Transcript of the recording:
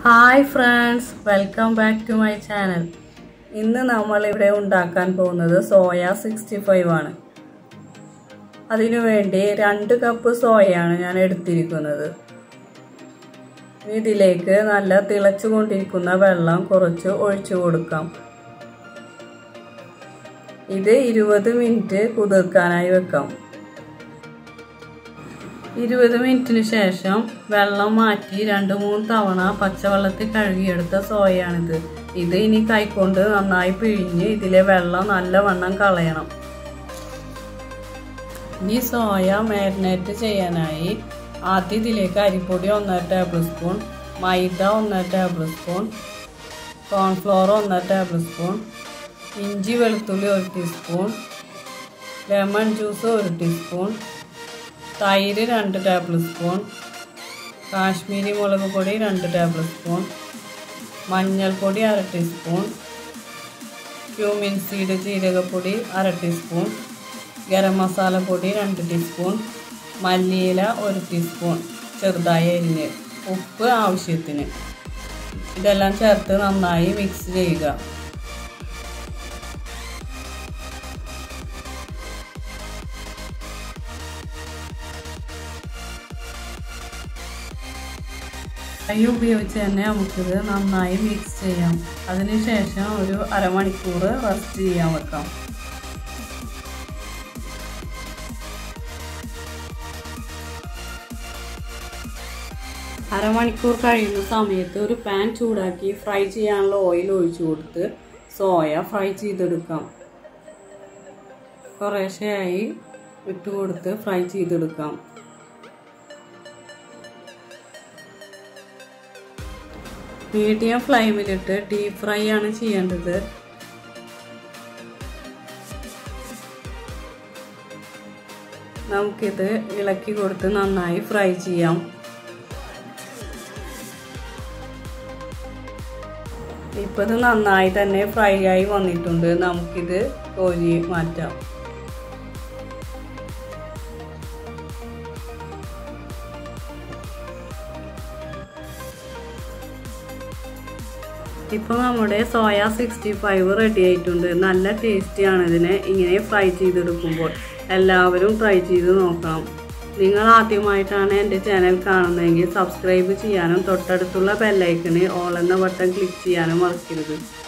hi friends welcome back to my channel ഇന്ന് നമ്മൾ ഇവിടെ ഉണ്ടാക്കാൻ പോകുന്നത് സോയ സിക്സ്റ്റി ഫൈവ് ആണ് അതിനു വേണ്ടി രണ്ട് കപ്പ് സോയയാണ് ഞാൻ എടുത്തിരിക്കുന്നത് ഇതിലേക്ക് നല്ല തിളച്ചു കൊണ്ടിരിക്കുന്ന വെള്ളം കുറച്ച് ഒഴിച്ചു കൊടുക്കാം ഇത് ഇരുപത് മിനിറ്റ് കുതിർക്കാനായി വെക്കാം ഇരുപത് മിനിറ്റിന് ശേഷം വെള്ളം മാറ്റി രണ്ട് മൂന്ന് തവണ പച്ചവെള്ളത്തിൽ കഴുകിയെടുത്ത സോയയാണിത് ഇത് ഇനി കൈക്കൊണ്ട് നന്നായി പിഴിഞ്ഞ് ഇതിലെ വെള്ളം നല്ലവണ്ണം കളയണം ഇനി സോയ മാരിനേറ്റ് ചെയ്യാനായി ആദ്യം ഇതിലേക്ക് അരിപ്പൊടി ഒന്നര ടേബിൾ സ്പൂൺ മൈദ ഒന്നര ടേബിൾ സ്പൂൺ കോൺഫ്ലോർ ഒന്നര ടേബിൾ സ്പൂൺ ഇഞ്ചി വെളുത്തുള്ളി ഒരു ടീസ്പൂൺ ലെമൺ ജ്യൂസ് ഒരു ടീസ്പൂൺ തൈര് രണ്ട് ടേബിൾ സ്പൂൺ കാശ്മീരി മുളക് പൊടി രണ്ട് ടേബിൾ സ്പൂൺ മഞ്ഞൾപ്പൊടി അര ടീസ്പൂൺ ക്യൂമിൻ സീഡ് ജീരകപ്പൊടി അര ടീസ്പൂൺ ഗരം മസാല പൊടി രണ്ട് ടീസ്പൂൺ മല്ലിയില ഒരു ടീസ്പൂൺ ചെറുതായി അരിഞ്ഞ് ഉപ്പ് ആവശ്യത്തിന് ഇതെല്ലാം ചേർത്ത് നന്നായി മിക്സ് ചെയ്യുക കൈ ഉപയോഗിച്ച് തന്നെ നമുക്കിത് നന്നായി മിക്സ് ചെയ്യാം അതിനുശേഷം ഒരു അരമണിക്കൂർ റെസ്റ്റ് ചെയ്യാൻ വെക്കാം അരമണിക്കൂർ കഴിയുന്ന സമയത്ത് ഒരു പാൻ ചൂടാക്കി ഫ്രൈ ചെയ്യാനുള്ള ഓയിൽ ഒഴിച്ചു കൊടുത്ത് സോയ ഫ്രൈ ചെയ്തെടുക്കാം കുറേശ്ശെയായി ഇട്ട് കൊടുത്ത് ഫ്രൈ ചെയ്തെടുക്കാം മീഡിയം ഫ്ലെയിമിലിട്ട് ഡീപ് ഫ്രൈ ആണ് ചെയ്യേണ്ടത് നമുക്കിത് ഇളക്കി കൊടുത്ത് നന്നായി ഫ്രൈ ചെയ്യാം ഇപ്പം ഇത് നന്നായി തന്നെ ഫ്രൈ ആയി വന്നിട്ടുണ്ട് നമുക്കിത് കോരി മാറ്റാം ഇപ്പോൾ നമ്മുടെ സോയ സിക്സ്റ്റി ഫൈവ് റെഡി ആയിട്ടുണ്ട് നല്ല ടേസ്റ്റിയാണ് ഇതിനെ ഇങ്ങനെ ഫ്രൈ ചെയ്തെടുക്കുമ്പോൾ എല്ലാവരും ട്രൈ ചെയ്ത് നോക്കണം നിങ്ങൾ ആദ്യമായിട്ടാണ് എൻ്റെ ചാനൽ കാണുന്നതെങ്കിൽ സബ്സ്ക്രൈബ് ചെയ്യാനും തൊട്ടടുത്തുള്ള ബെല്ലൈക്കണ് ഓൾ എന്ന ബട്ടൺ ക്ലിക്ക് ചെയ്യാനും മറക്കരുത്